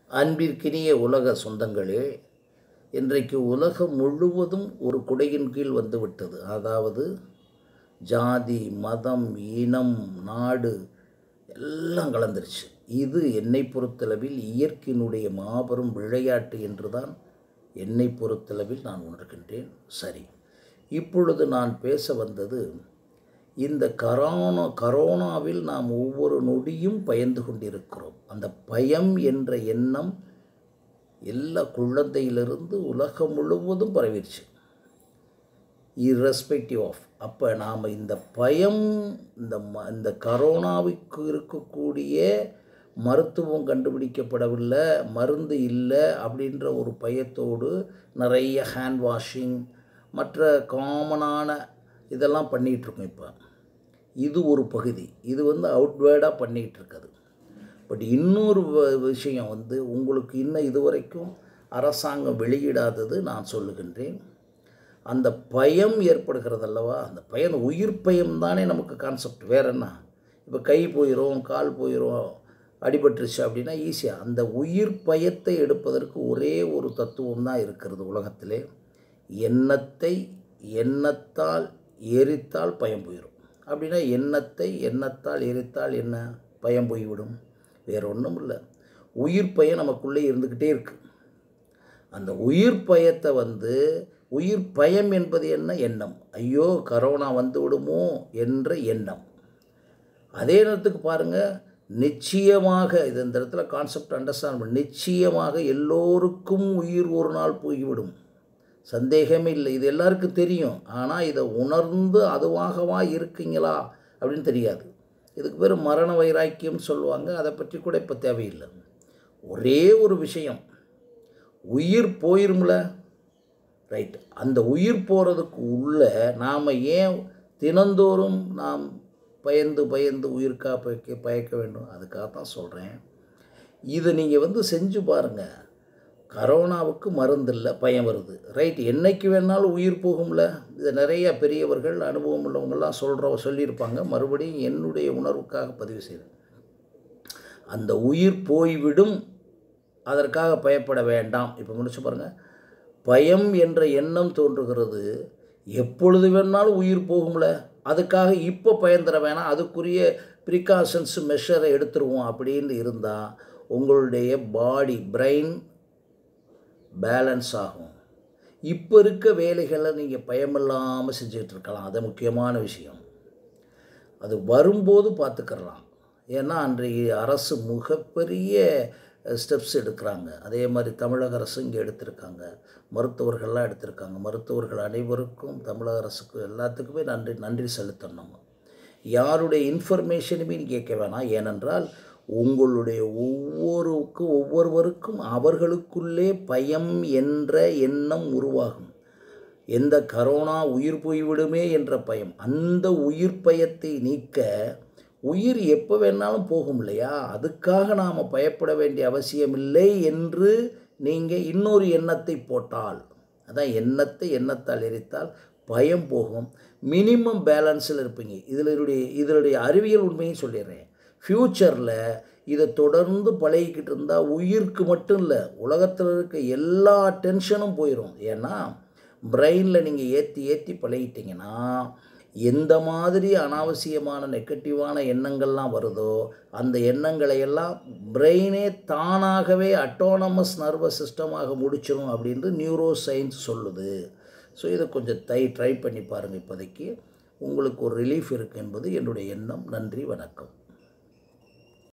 அன்பிற்கினிய உலக சொந்தங்களே இன்றைக்கு உலகம் முழுவதும் ஒரு குடையின் கீழ் வந்துவிட்டது அதாவது ஜாதி மதம் இனம் நாடு எல்லாம் கலந்துருச்சு இது என்னை பொறுத்தளவில் இயற்கையினுடைய மாபெரும் விளையாட்டு என்றுதான் என்னை பொறுத்தளவில் நான் உணர்கின்றேன் சரி இப்பொழுது நான் பேச வந்தது இந்த கரோனா கரோனாவில் நாம் ஒவ்வொரு நொடியும் பயந்து கொண்டிருக்கிறோம் அந்த பயம் என்ற எண்ணம் எல்லா குழந்தையிலிருந்து உலகம் முழுவதும் பரவிடுச்சு irrespective ஆஃப் அப்போ நாம் இந்த பயம் இந்த ம இந்த கரோனாவுக்கு இருக்கக்கூடிய மருத்துவம் கண்டுபிடிக்கப்படவில்லை மருந்து இல்லை அப்படின்ற ஒரு பயத்தோடு நிறைய ஹேண்ட் வாஷிங் மற்ற காமனான இதெல்லாம் பண்ணிகிட்ருக்கோம் இப்போ இது ஒரு பகுதி இது வந்து அவுட்வேர்டாக பண்ணிகிட்டு இருக்குது பட் இன்னொரு வ- விஷயம் வந்து உங்களுக்கு இன்னும் இதுவரைக்கும் அரசாங்கம் வெளியிடாதது நான் சொல்லுகின்றேன் அந்த பயம் ஏற்படுகிறது அல்லவா அந்த பயம் உயிர் பயம் தானே நமக்கு கான்செப்ட் வேற என்ன இப்போ கை போயிடும் கால் போயிடும் அடிபட்டுருச்சு அப்படின்னா ஈஸியாக அந்த உயிர் பயத்தை எடுப்பதற்கு ஒரே ஒரு தத்துவம் தான் இருக்கிறது உலகத்திலே எண்ணத்தை எண்ணத்தால் எரித்தால் பயம் போயிடும் அப்படின்னா எண்ணத்தை எண்ணத்தால் எரித்தால் என்ன பயம் போய்விடும் வேற ஒன்றும் இல்லை உயிர் பயம் நமக்குள்ளே இருந்துக்கிட்டே இருக்குது அந்த உயிர் பயத்தை வந்து உயிர் பயம் என்பது என்ன எண்ணம் ஐயோ கரோனா வந்து விடுமோ என்ற எண்ணம் அதே நேரத்துக்கு பாருங்கள் நிச்சயமாக இது இந்த இடத்துல கான்செப்ட் அண்டர்ஸ்டாண்ட் பண்ண நிச்சயமாக எல்லோருக்கும் உயிர் ஒரு நாள் போய்விடும் சந்தேகமே இல்லை இது எல்லாருக்கும் தெரியும் ஆனால் இதை உணர்ந்து அதுவாகவா இருக்கீங்களா அப்படின்னு தெரியாது இதுக்கு பேர் மரண வைராக்கியம் சொல்லுவாங்க அதை பற்றி கூட இப்போ தேவையில்லை ஒரே ஒரு விஷயம் உயிர் போயிரும்ல ரைட் அந்த உயிர் போகிறதுக்கு உள்ள நாம் ஏன் தினந்தோறும் நாம் பயந்து பயந்து உயிர்க்கா பயக்க பயக்க வேண்டும் அதுக்காக தான் சொல்கிறேன் இதை நீங்கள் வந்து செஞ்சு பாருங்கள் கரோனாவுக்கு மருந்து இல்லை பயம் வருது ரைட் என்னைக்கு வேணாலும் உயிர் போகும்ல இதை நிறைய பெரியவர்கள் அனுபவம் உள்ளவங்கெல்லாம் சொல்கிற சொல்லியிருப்பாங்க மறுபடியும் என்னுடைய உணர்வுக்காக பதிவு செய்கிறேன் அந்த உயிர் போய்விடும் அதற்காக பயப்பட வேண்டாம் இப்போ முடிச்சு பாருங்கள் பயம் என்ற எண்ணம் தோன்றுகிறது எப்பொழுது வேணாலும் உயிர் போகும்ல அதுக்காக இப்போ பயந்துட வேணாம் அதுக்குரிய ப்ரிகாஷன்ஸ் மெஷரை எடுத்துருவோம் அப்படின்னு இருந்தால் உங்களுடைய பாடி பிரெயின் பேலன்ஸ் ஆகும் இப்போ இருக்க வேலைகளை நீங்கள் பயமில்லாமல் செஞ்சுட்டு இருக்கலாம் அது முக்கியமான விஷயம் அது வரும்போது பார்த்துக்கிறலாம் ஏன்னா அன்றைய அரசு மிகப்பெரிய ஸ்டெப்ஸ் எடுக்கிறாங்க அதே மாதிரி தமிழக அரசு இங்கே எடுத்திருக்காங்க மருத்துவர்கள்லாம் எடுத்திருக்காங்க மருத்துவர்கள் அனைவருக்கும் தமிழக அரசுக்கு எல்லாத்துக்குமே நன்றி நன்றி செலுத்தணும் நம்ம யாருடைய இன்ஃபர்மேஷனுமே கேட்க வேணாம் ஏனென்றால் உங்களுடைய ஒவ்வொருக்கும் ஒவ்வொருவருக்கும் அவர்களுக்குள்ளே பயம் என்ற எண்ணம் உருவாகும் எந்த கரோனா உயிர் போய்விடுமே என்ற பயம் அந்த உயிர் பயத்தை நீக்க உயிர் எப்போ வேணாலும் போகும் இல்லையா அதுக்காக நாம் பயப்பட வேண்டிய அவசியமில்லை என்று நீங்கள் இன்னொரு எண்ணத்தை போட்டால் அதான் எண்ணத்தை எண்ணத்தால் எரித்தால் பயம் போகும் மினிமம் பேலன்ஸில் இருப்பீங்க இதனுடைய இதனுடைய அறிவியல் உண்மையும் சொல்லிடுறேன் ஃப்யூச்சரில் இதை தொடர்ந்து பழகிக்கிட்டு இருந்தால் உயிருக்கு மட்டும் இல்லை உலகத்தில் இருக்க எல்லா டென்ஷனும் போயிடும் ஏன்னா பிரெயினில் நீங்கள் ஏற்றி ஏற்றி பழகிட்டீங்கன்னா எந்த மாதிரி அனாவசியமான நெகட்டிவான எண்ணங்கள்லாம் வருதோ அந்த எண்ணங்களை எல்லாம் பிரெயினே தானாகவே அட்டானமஸ் நர்வஸ் சிஸ்டமாக முடிச்சிடும் அப்படின்ட்டு நியூரோ சயின்ஸ் சொல்லுது ஸோ இதை கொஞ்சம் தை ட்ரை பண்ணி பாருங்கள் இப்போதைக்கு உங்களுக்கு ஒரு ரிலீஃப் இருக்குது என்பது என்னுடைய எண்ணம் நன்றி வணக்கம்